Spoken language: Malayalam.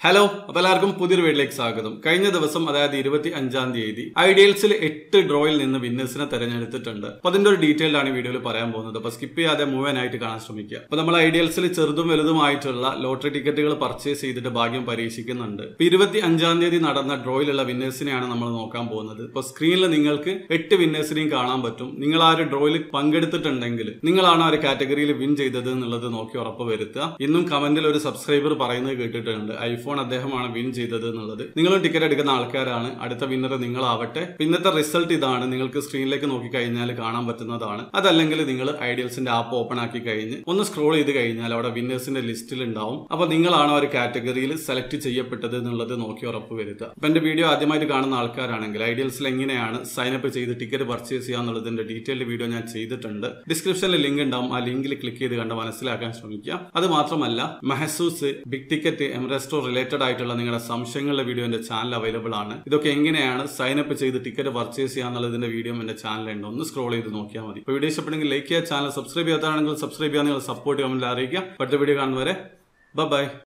ഹലോ അപ്പൊ എല്ലാവർക്കും പുതിയൊരു വീട്ടിലേക്ക് സ്വാഗതം കഴിഞ്ഞ ദിവസം അതായത് ഇരുപത്തി അഞ്ചാം തീയതി ഐഡിയൽസിൽ എട്ട് ഡ്രോയിൽ നിന്ന് വിന്നേഴ്സിനെ തെരഞ്ഞെടുത്തിട്ടുണ്ട് അപ്പൊ അതിന്റെ ഒരു ഡീറ്റെയിൽ ആണ് ഈ വീഡിയോയിൽ പറയാൻ പോകുന്നത് അപ്പൊ സ്കിപ്പ് ചെയ്യാതെ മുഴുവനായിട്ട് കാണാൻ ശ്രമിക്കുക അപ്പൊ നമ്മൾ ഐഡിയൽസിൽ ചെറുതും വലുതുമായിട്ടുള്ള ലോട്ടറി ടിക്കറ്റുകൾ പർച്ചേസ് ചെയ്തിട്ട് ഭാഗ്യം പരീക്ഷിക്കുന്നുണ്ട് ഇപ്പൊ ഇരുപത്തി അഞ്ചാം തീയതി നടന്ന ഡ്രോയിലുള്ള വിന്നേഴ്സിനെയാണ് നമ്മൾ നോക്കാൻ പോകുന്നത് ഇപ്പൊ സ്ക്രീനിൽ നിങ്ങൾക്ക് എട്ട് വിന്നേഴ്സിനെയും കാണാൻ പറ്റും നിങ്ങൾ ആ ഒരു ഡ്രോയിൽ പങ്കെടുത്തിട്ടുണ്ടെങ്കിൽ നിങ്ങളാണ് ആ ഒരു കാറ്റഗറിയിൽ വിൻ ചെയ്തത് എന്നുള്ളത് നോക്കി ഉറപ്പ് വരുത്തുക ഇന്നും കമന്റിൽ ഒരു സബ്സ്ക്രൈബർ പറയുന്നത് കേട്ടിട്ടുണ്ട് ഐഫോൺ അദ്ദേഹമാണ് വിൻ ചെയ്തത് എന്നുള്ളത് നിങ്ങളും ടിക്കറ്റ് എടുക്കുന്ന ആൾക്കാരാണ് അടുത്ത വിന്നർ നിങ്ങളാവട്ടെ ഇന്നത്തെ റിസൾട്ട് ഇതാണ് നിങ്ങൾക്ക് സ്ക്രീനിലേക്ക് നോക്കി കഴിഞ്ഞാൽ കാണാൻ പറ്റുന്നതാണ് അതല്ലെങ്കിൽ നിങ്ങൾ ഐഡിയൽസിന്റെ ആപ്പ് ഓപ്പൺ ആക്കി കഴിഞ്ഞ് ഒന്ന് സ്ക്രോൾ ചെയ്ത് കഴിഞ്ഞാൽ അവിടെ വിന്നേഴ്സിന്റെ ലിസ്റ്റിൽ ഉണ്ടാവും അപ്പൊ നിങ്ങളാണ് ആ ഒരു കാറ്റഗറിയിൽ സെലക്ട് ചെയ്യപ്പെട്ടത് എന്നുള്ളത് നോക്കി ഉറപ്പ് വരുത്തുക അപ്പൊ എന്റെ വീഡിയോ ആദ്യമായിട്ട് കാണുന്ന ആൾക്കാരാണെങ്കിൽ ഐഡിയൽസിൽ എങ്ങനെയാണ് സൈനപ്പ് ചെയ്ത് ടിക്കറ്റ് പർച്ചേസ് ചെയ്യുക എന്നുള്ളതിന്റെ ഡീറ്റെയിൽഡ് വീഡിയോ ഞാൻ ചെയ്തിട്ടുണ്ട് ഡിസ്ക്രിപ്ഷനിൽ ലിങ്ക് ഉണ്ടാവും ആ ലിങ്കിൽ ക്ലിക്ക് ചെയ്ത് കണ്ട് മനസ്സിലാക്കാൻ ശ്രമിക്കുക അത് മാത്രമല്ല മെഹസൂസ് ബിഗ് ടിക്കറ്റ് എംറെസ്റ്റോ റിലേറ്റഡ് ആയിട്ടുള്ള നിങ്ങളുടെ സംശയങ്ങളുടെ വീഡിയോ എന്റെ ചാനൽ അവൈലബിൾ ആണ് ഇതൊക്കെ എങ്ങനെയാണ് സൈനപ്പ് ചെയ്ത് ടിക്കറ്റ് പർച്ചേസ് ചെയ്യുക എന്നുള്ളതിന്റെ വീഡിയോ എന്റെ ചാനലുണ്ട് ഒന്ന് സ്ക്രോൾ ചെയ്ത് നോക്കിയാൽ മതി ഇപ്പോൾ വീഡിയോ ഇഷ്ടപ്പെടുമെങ്കിൽ ലൈക്ക് ചെയ്യുക ചാനൽ സബ്സ്ക്രൈബ് ചെയ്യാത്തതാണെങ്കിൽ സബ്സ്ക്രൈബ് ചെയ്യാൻ നിങ്ങൾ സപ്പോർട്ട് കമന്റിൽ അറിയിക്കുക അടുത്ത വീഡിയോ കാണുന്നവരെ ബൈ